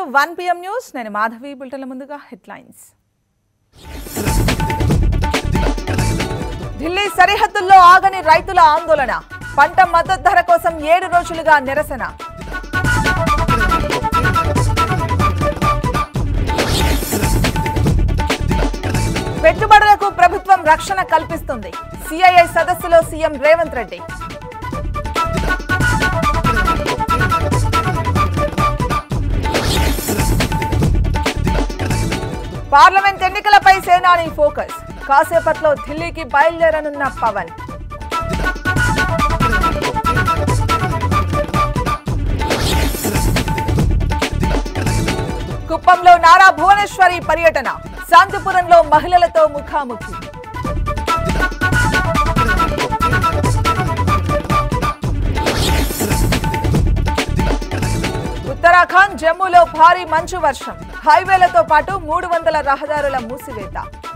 one PM news నేను మాధవి బులెటిన్ల ముందుగా headlines Delhi సరిహద్దుల్లో ఆగని రైతుల ఆందోళన పంట మద్దతు ధర కోసం ఏడు రోజులుగా నిరసన పెట్టుబడులకు ప్రభుత్వం రక్షణ కల్పిస్తుంది సిఐఐ సదస్సులో సీఎం రేవంత్ రెడ్డి పార్లమెంట్ ఎన్నికలపై సేనాని ఫోకస్ కాసేపట్లో ఢిల్లీకి బయలుదేరనున్న పవన్ కుప్పంలో నారా భువనేశ్వరి పర్యటన శాంతిపురంలో మహిళలతో ముఖాముఖి ఉత్తరాఖండ్ జమ్మూలో భారీ మంచు వర్షం హైవేలతో పాటు మూడు వందల రహదారుల మూసివేత